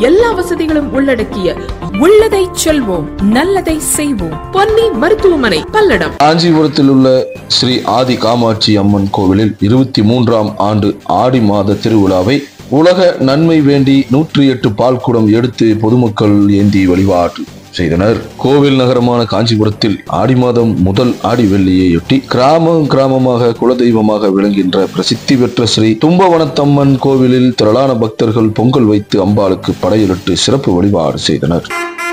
எல்லா வசதிகளும் உள்ளடக்கிய உள்ளதை செல்வோம் நல்லதை செய்வோம் பொன்னி மருத்துவமனை பல்லடம் காஞ்சிபுரத்தில் உள்ள ஸ்ரீ ஆதி காமாட்சி அம்மன் கோவிலில் இருபத்தி மூன்றாம் ஆண்டு ஆடி மாத திருவிழாவை உலக நன்மை வேண்டி நூற்றி எட்டு பால்குடம் எடுத்து பொதுமக்கள் ஏந்தி வழிபாடு செய்தனர் கோவில் நகரமான காஞ்சிபுரத்தில் ஆடி மாதம் முதல் ஆடி வெள்ளியையொட்டி கிராமம் கிராமமாக குலதெய்வமாக விளங்குகின்ற பிரசித்தி பெற்ற ஸ்ரீ தும்பவனத்தம்மன் கோவிலில் திரளான பக்தர்கள் பொங்கல் வைத்து அம்பாளுக்கு படையலிட்டு சிறப்பு வழிபாடு செய்தனர்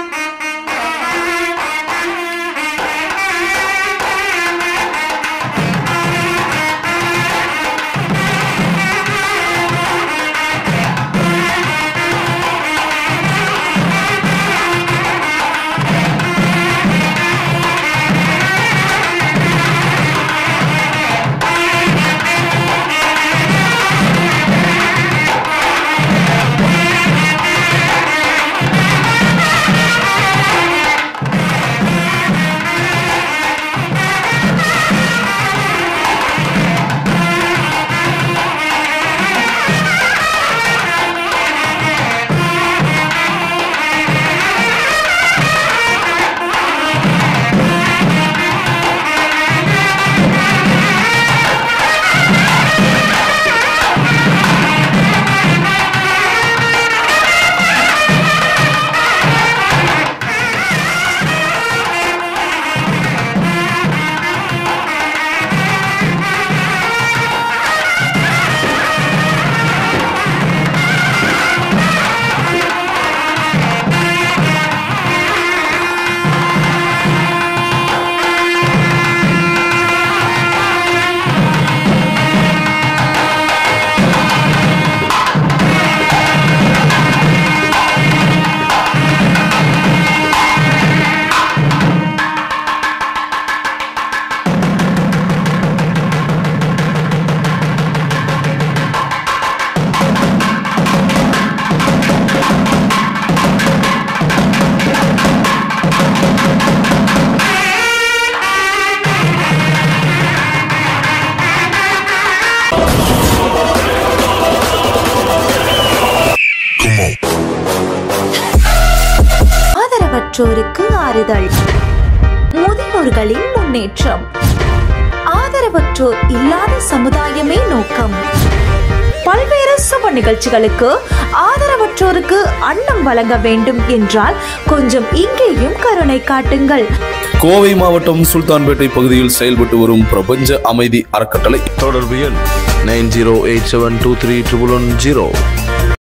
ஆதரவற்றோருக்கு ஆறுதல் முதியோர்களின் முன்னேற்றம் ஆதரவற்றோர் இல்லாத சமுதாயமே நோக்கம் பல்வேறு சுப நிகழ்ச்சிகளுக்கு ஆதரவற்றோருக்கு அன்னம் வழங்க வேண்டும் என்றால் கொஞ்சம் இங்கேயும் கருணை காட்டுங்கள் கோவை மாவட்டம் சுல்தான்பேட்டை பகுதியில் செயல்பட்டு வரும் பிரபஞ்ச அமைதி அறக்கட்டளை தொடர்பு எண் nine zero eight seven two three triple one zero